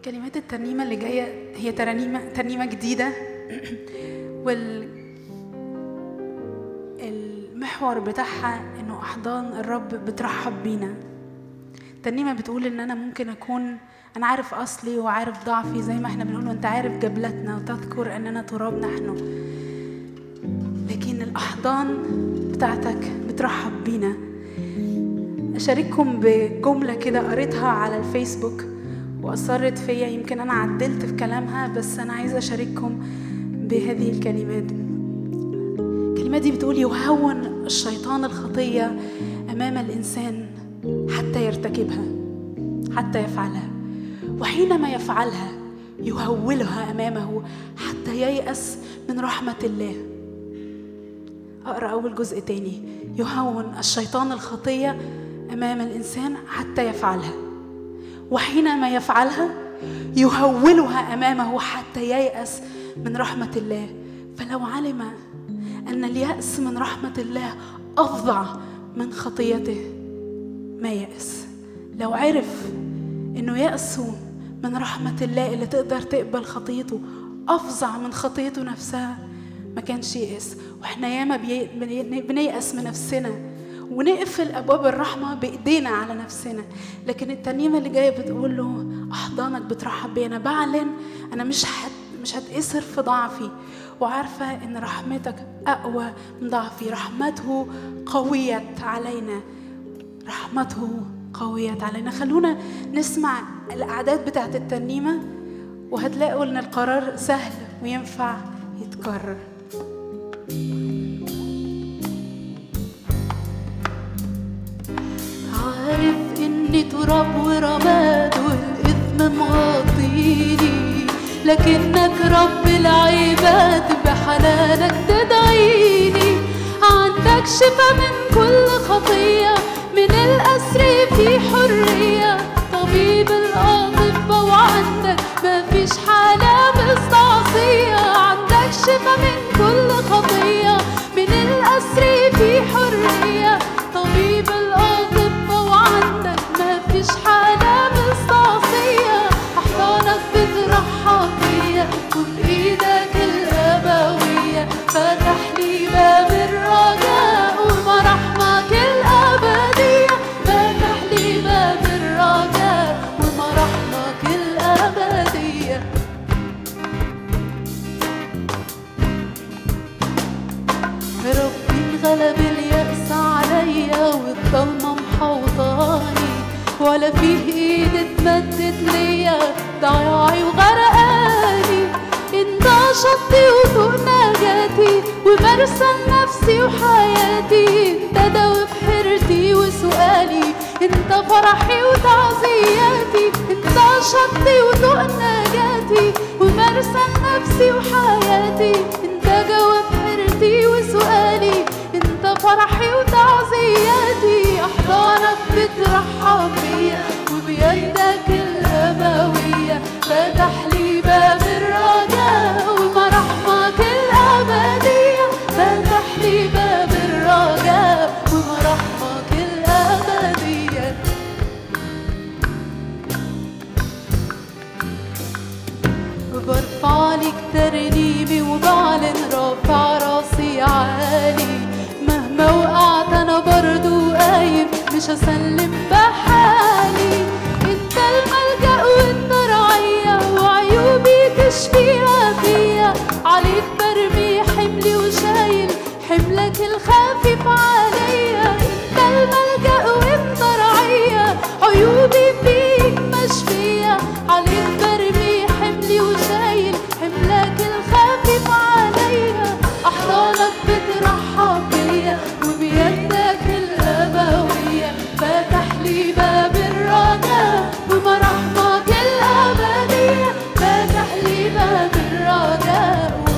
كلمات الترنيمة اللي جاية هي ترنيمة ترنيمة جديدة وال المحور بتاعها انه احضان الرب بترحب بينا الترنيمة بتقول ان انا ممكن اكون انا عارف اصلي وعارف ضعفي زي ما احنا بنقول انت عارف جبلتنا وتذكر اننا تراب نحن لكن الاحضان بتاعتك بترحب بينا اشارككم بجملة كده قريتها على الفيسبوك وأثرت فيا يمكن أنا عدلت في كلامها بس أنا عايزة أشارككم بهذه الكلمات الكلمات دي بتقول يهون الشيطان الخطية أمام الإنسان حتى يرتكبها حتى يفعلها وحينما يفعلها يهولها أمامه حتى ييأس من رحمة الله أقرأ أول جزء تاني يهون الشيطان الخطية أمام الإنسان حتى يفعلها وحينما يفعلها يهولها امامه حتى ييأس من رحمه الله فلو علم ان اليأس من رحمه الله افظع من خطيته ما يأس لو عرف انه يأسه من رحمه الله اللي تقدر تقبل خطيته افظع من خطيته نفسها ما كانش يأس واحنا ياما بنيأس من نفسنا ونقفل ابواب الرحمه بايدينا على نفسنا لكن الترنيمه اللي جايه بتقول له احضانك بترحب بي انا بعلن انا مش هت مش هتأثر في ضعفي وعارفه ان رحمتك اقوى من ضعفي رحمته قويت علينا رحمته قويت علينا خلونا نسمع الاعداد بتاعت الترنيمه وهتلاقوا ان القرار سهل وينفع يتكرر عارف اني تراب ورماد والاثم مغطيني لكنك رب العباد بحنانك تدعيني عندك شفا من كل خطية من الأسر في حرية طبيب الأطباء وعندك مفيش حالة مستعصية عندك شفا من كل خطية من الأسر في حرية طبيب الأطباء وعندك مفيش حالة مستعصية أحضانك بترحب بيا وبإيدك الأبوية فتح لي باب الرجاء ومراحمك الأبدية فتح لي باب الرجاء ومراحمك الأبدية ربي انغلب اليأس عليا والضلمة محوطاني ولا فيه ايد اتمدت ليا ضياعي وغرقاني انت شطي وطوق نجاتي ومرسى نفسي وحياتي انت دوب حيرتي وسؤالي انت فرحي وتعزياتي انت شطي وطوق نجاتي ومرسى نفسي وحياتي انت جواب حيرتي وسؤالي انت فرحي وتعزياتي احضانك بترحب بيا وبيدك الابويه فتح لي باب الرجاء ومراحمك الابديه فتح لي باب الرجاء ومراحمك الابديه برفع لك ترنيمي وبعلن رافع راسي عالي مهما وقعت انا برضو قايم مش هسلم بحالي انت الملجأ وانت رعية وعيوبي تشفيها فيا عليك برمي حملي وشايل حملك الخفيف عليا انت الملجأ وانت رعية عيوبي فيك مشفية عليك برمي حملي وشايل حملك الخفيف عليا احضانك بترحب بيا وبيدك الابويه فتح لي باب الرجاء ومراحمك الابديه فتح لي باب الرجاء